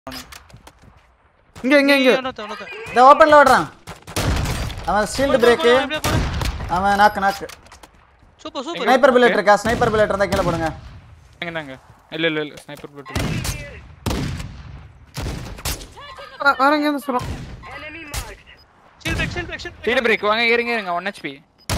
இங்க இங்க இங்க இன்னொருத்தன், இன்னொருத்தன். இந்த ஓப்பன்ல ஓடுறான் அவன் ஷீல்டு பிரேக்கு அப்படியே போடு. அவன் நாக்கு நாக்கு சூப்பர் சூப்பர் ஸ்னைப்பர் புல்லட் இருக்கா ஸ்னைப்பர் புல்லட் இருந்தா கீழே போடுங்க எங்கன்னாங்க இல்ல இல்ல இல்ல ஸ்னைப்பர் புல்லட் வர- வர இங்க இருந்து சொல்றோம் shield break shield break shield சீடு பிரேக் வாங்க இருங்க இருங்க ஒன் ஹெச்பி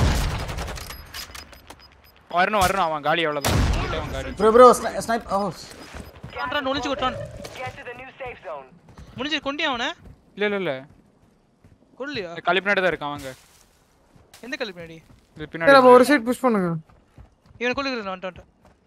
வரணும் வரணும் அவன் காலி அவ்வளவுதான் கிட்ட அவன் காலி ப்ரோ ப்ரோ ஸ்னைப் ஓ பண்றான் ஒளிஞ்சு கொட்டான் Get to the new safe zone. முடிஞ்சு கொண்டியா அவனை இல்ல இல்ல இல்ல கொல்லியா இந்த களி பின்னாடி தான் இருக்கான் வாங்க எந்த கல்வி பின்னாடி இது சரி பின்னாடி அப்ப ஒரு சைடு புஷ் பண்ணுங்க இவனை கொல்லுகிறேன் வந்துட்டு வந்துட்டு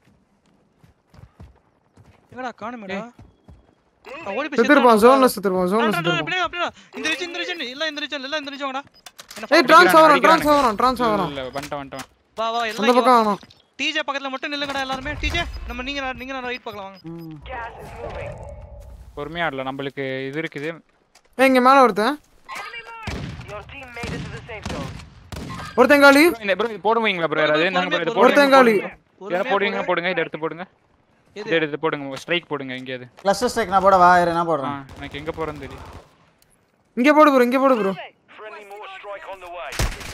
எங்கடா காணுமேடா அவன் ஓடி போய் செத்துருப்பான் செத்துறான். ஜோன்ல செத்துருப்பான் ஜோன்ல நான் செத்துருப்பான் அப்படியே அப்படியே இந்த region, இந்த region, எல்லாம் இந்த region, எல்லாம் இந்த region வாங்கடா. என்ன ஏய் follow டிரான்ஸ் பண்ணிக்கிறான். ஆவறான் டிரான்ஸ் ஆவறான் டிரான்ஸ் இல்ல, ஆவறான் இல்ல வந்துட்டான் வந்துட்டான் வா வா அந்த எல்லாம் இங்க பக்கம் வா. ஆவறான் TJ பக்கத்துல மட்டும் நில்லுங்கடா எல்லாருமே TJ நம்ம நீங்க நான்- நீங்க நான் ரைட் பார்க்கலாம் வாங்க Gas is moving. பொறுமையா இல்ல நம்மளுக்கு இது இருக்குது ஏய் இங்க மேல ஒருத்தன் Your team made it to the safe zone. ஒருத்தன் காலி இந்த ப்ரோ இது போடுவீங்களா ப்ரோ யாராவது நாங்க bro, இது பொறுமையா, போடுங்க ஒருத்தன் காலி. யாரா போடுவீங்க போடுங்க இதை எடுத்து போடுங்க எது? இதை எடுத்து போடுங்க ஸ்ட்ரைக் போடுங்க எங்கேயாவது கிளஸ்டர் ஸ்ட்ரைக் நான் போட வா இரு நான் ஆ போடுறேன் எனக்கு எங்க போறேன்னு தெரியும் இங்க போடு ப்ரோ இங்க போடு bro Friendly mortar strike on the way.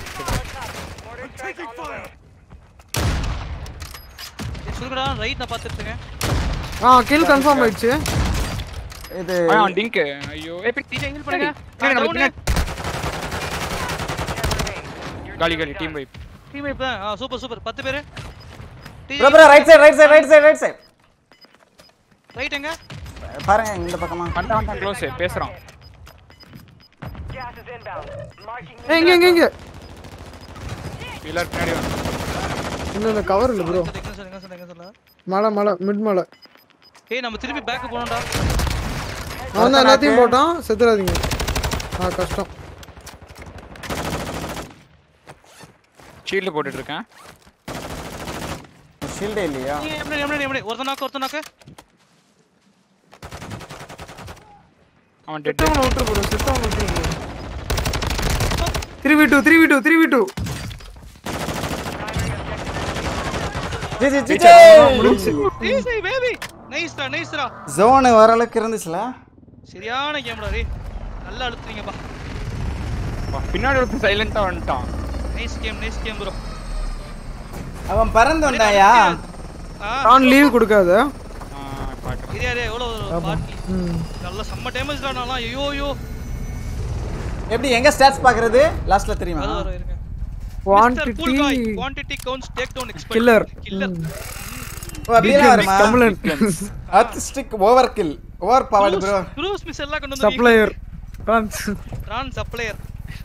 ஏய், சொல்லுங்கடா ரைட் நான் பார்த்துட்டு இருக்கேன் ஆ கில் கன்ஃபார்ம் ஆயிடுச்சு இது ஆ அவன் டிங்க் ஐயோ ஏய் பின் TJ ஹீல் பண்ணுங்க பின்னாடி நம்ம down. பின்னாடி. காலி காலி டீம் வைப் Team wipe தான். ஆ சூப்பர் சூப்பர் 10 பேரு TJ bro bro right side right side right side right side right எங்க பாருங்க இந்த பக்கமா வந்துட்டான் வந்துட்டான் க்ளோஸ் பேசுறான் Gas is inbound. Marking ஏய் இங்க இங்க இங்க எல்லாரும் பின்னாடி வந்து இன்னும் இந்த கவர் இல்ல ப்ரோ எங்க சொல்லுங்க சொல்லுங்க எங்க சொல்லுங்க மலை மலை மிட் மலை ஏய் நம்ம திருப்பி பேக் போறோம்டா அவன் தான் எல்லாத்தையும் போட்டான் செத்துறாதீங்க ஆ கஷ்டம் ஷீல்டு போட்டுட்டு இருக்கேன் ஷீல்டே இல்லையா நீ எப்படி எப்படி எப்படி ஒருத்தன் நாக்கு ஒருத்தன் நாக்கு அவன் டெட் செத்தவனை விட்டுரு ப்ரோ செத்தவனை விட்டுரு bro three V two three V two three V two G G G easy baby நைஸ்டா நைஸ்டா ஜோன் வர அளவுக்கு இருந்துச்சுல சரியான கேம்டா ரே நல்லா அழுத்துறீங்கப்பா பின்னாடி ஒருத்தன் சைலண்டா வந்துட்டான் nice game nice game bro அவன் பறந்து வந்தாயா ஆ ஆன் லீவ் கொடுக்காத ஆ, பாக்குறேன் இதே அதே எவ்வளோ பார்ட்டி ம் நல்ல செம்ம டேமேஜ்டா நான்லாம் ஐயோ ஐயோ எப்படி எங்க ஸ்டாட்ஸ் பாக்குறது லாஸ்ட்ல தெரியுமா அது வர இருங்க quantity quantity counts take down expect killer killer ஓ அப்படியே வருமா கமலன் artistic over kill over powered bro க்ரூஸ் மிஸ் எல்லாம் கொண்டு வந்து சப்ளையர் ட்ரான்ஸ் ட்ரான் சப்ளையர்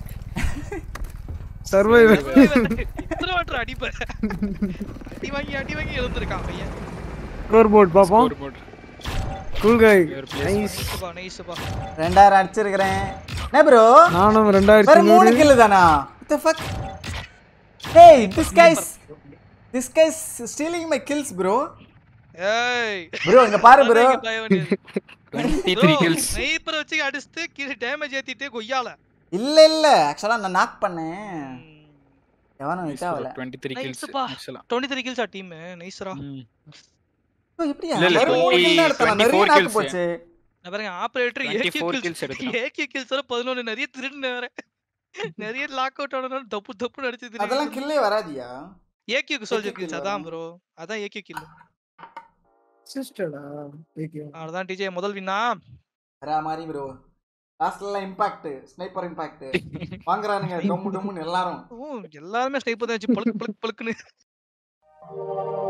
சர்வைவர் இத்தனை வாட்டர் அடிப்ப அடி வாங்கி அடி வாங்கி எழுந்திருக்கான் பையன் ஸ்கோர் போர்ட் பாப்போம் ஒரு போட்டு கூல் கை நைஸ்பா நைஸ்பா ரெண்டாயிரம் அடிச்சிருக்கிறேன் என்ன ப்ரோ நானும் ரெண்டாயிரத்தி வெறும் மூணு நூறு கில் தானா what the fuck hey this guys this guys stealing my kills bro ஏய் bro இங்க பாரு bro twenty three kills sniper வச்சு அடிச்சுட்டு கீழே டேமேஜ் ஏத்திட்டு கொய்யால இல்ல இல்ல ஆக்சுவலா நான் நாக் பண்ணேன் எவனும் இதாவல டுவெண்ட்டி த்ரீ கில்ஸ் நைஸ்பா ஆக்சுவலா 23 கில்ஸ் ஆ டீம் நைஸ்ரா bro எப்படியா இல்ல, இல்ல, வெறும் மூணு kill தான் எடுத்தேன். 24 நிறைய நாக்கு kills. போச்சு நான் பாருங்க ஆபரேட்டர் 24 ஏகே kills கில்ஸ் எடுத்துட்டான். ஏகே கில்ஸ் வர 11 நிறைய திருடுன வேற நிறைய லாக் அவுட் ஆனனால தப்பு தப்பு அடிச்சு அதெல்லாம் கில்லே வராதியா ஏகேக்கு சோல்ஜர் kill கில்ஸ் அதான் ப்ரோ அதான் ஏகே கில் சிஸ்டடா ஓகே அதான் டிஜே முதல் வின்னா வேற மாதிரி ப்ரோ லாஸ்ட்ல எல்லாம் இம்பாக்ட் ஸ்னைப்பர் இம்பாக்ட் வாங்குறானுங்க டொம்மு டொம்முன்னு எல்லாரும் ஓ எல்லாருமே ஸ்னைப்பர் தான் வச்சு பழுக்கு பழுக்கு பழுக்குன்னு